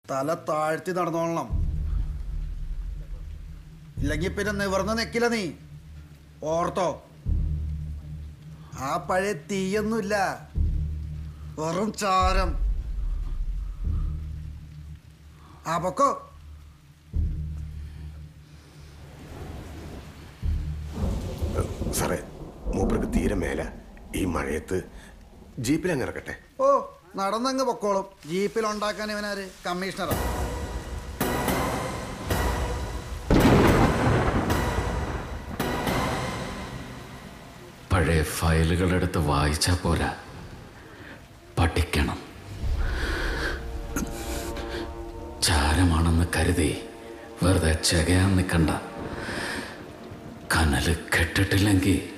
തല താഴ്ത്തി നടന്നോളണം ഇല്ലെങ്കിൽ പിന്നെ നിവർന്ന് നിക്കില്ല നീ ഓർത്തോ ആ പഴയ തീയൊന്നുമില്ല വെറും ചാരം ആ പൊക്കോ സാറേ മൂപ്പർക്ക് തീരെ മേല ഈ മഴയത്ത് ജീപ്പിൽ അങ്ങ് ഇറക്കട്ടെ ഓ നടന്നങ്ങ് പൊക്കോളും ജീപ്പിൽ ഉണ്ടാക്കാൻ ഇവനാര് കമ്മീഷണറാ പഴയ ഫയലുകളെടുത്ത് വായിച്ചാൽ പോരാ പഠിക്കണം ചാരമാണെന്ന് കരുതി വെറുതെ ചകയാൻ നിൽക്കണ്ട കനല് കെട്ടിട്ടില്ലെങ്കിൽ